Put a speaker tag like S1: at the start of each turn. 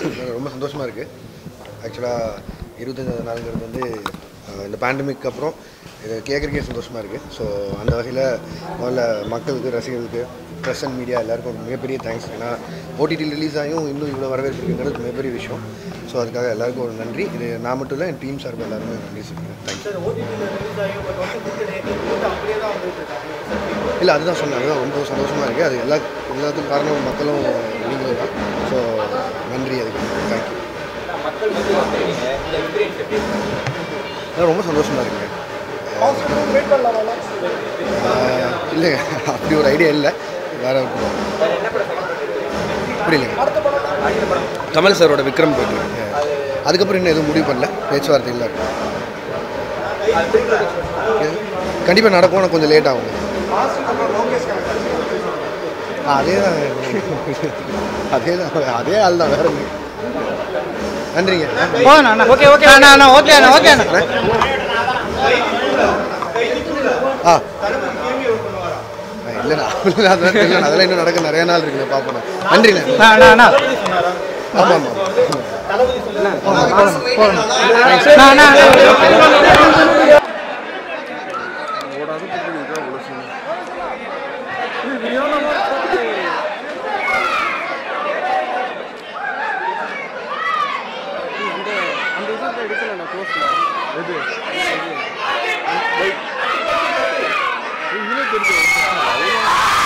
S1: ரொம்ப சந்தோஷமாக இருக்குது ஆக்சுவலாக இருபத்தஞ்சாவது நாளுங்கிறது வந்து அஹ், இந்த பேண்டமிக் அப்புறம் இது கேட்குறக்கே சந்தோஷமாக இருக்குது ஸோ அந்த வகையில் முதல்ல மக்களுக்கு ரசிகர்களுக்கு ப்ரெஸ் அண்ட் மீடியா எல்லாருக்கும் ஒரு மிகப்பெரிய தேங்க்ஸ் ஏன்னா ஓடிடி ரிலீஸ் ஆகியும் இன்னும் இவ்வளோ வரவேற்பு இருக்குங்கிறது மிகப்பெரிய விஷயம் ஸோ அதுக்காக எல்லாருக்கும் ஒரு நன்றி இது நான் மட்டும் இல்லை என் டீம் சார்பில் எல்லாருமே நன்றி சொல்லுங்கள் தேங்க்யூ
S2: சார் ஓடிடியில் ரிலீஸ் ஆகி பட் வந்து புக்கு நேற்று போட்டு அப்படியே தான் வந்துட்டு இருக்காங்க
S1: இல்லை அதுதான் சொன்னேன் அதுதான் ரொம்ப சந்தோஷமாக இருக்குது அது எல்லா எல்லாத்துக்கும் காரணம் மக்களும் நீங்களும் தான் ஸோ நன்றி அதுக்கு தேங்க்யூ
S3: மக்கள் மத்தியில் வந்துருக்கீங்க இந்த எக்ஸ்பீரியன்ஸ் எப்படி இருக்கு?
S1: அதான் ரொம்ப சந்தோஷமாக இருக்குங்க
S2: வெயிட் பண்ணலாமா
S1: ஆஹ் இல்லைங்க அப்படி ஒரு ஐடியா இல்லை வேற ஒரு
S3: வேற என்ன படம் select பண்ணிருக்கீங்க?
S1: புரியலைங்க
S2: அடுத்த படம்
S3: அடுத்த படம்
S1: கமல் சாரோட விக்ரம் போயிட்டு அதுக்கப்புறம் இன்னும் எதுவும் முடிவு பண்ணல பேச்சுவார்த்தை இல்லை
S3: அது pre-production.
S1: கண்டிப்பாக நடக்கும் ஆனால் கொஞ்சம் லேட் ஆகும் ஆ, அதே தான் அதே தான் அதே ஆள் தான் வேற ஒண்ணும் இல்ல. நன்றிங்க
S4: ஓகே ஓகே அண்ணா அண்ணா ஓகே அண்ணா ஓகே அண்ணா
S1: ஆ இல்லைண்ணா அதெல்லாம் தெரியல அதெல்லாம் இன்னும் நடக்க நிறைய நாள் இருக்குங்க பார்ப்போம் நன்றிண்ணே
S4: அண்ணா அண்ணா
S1: ஆமாம் ஆமாம்
S4: அண்ணா அண்ணா
S1: எது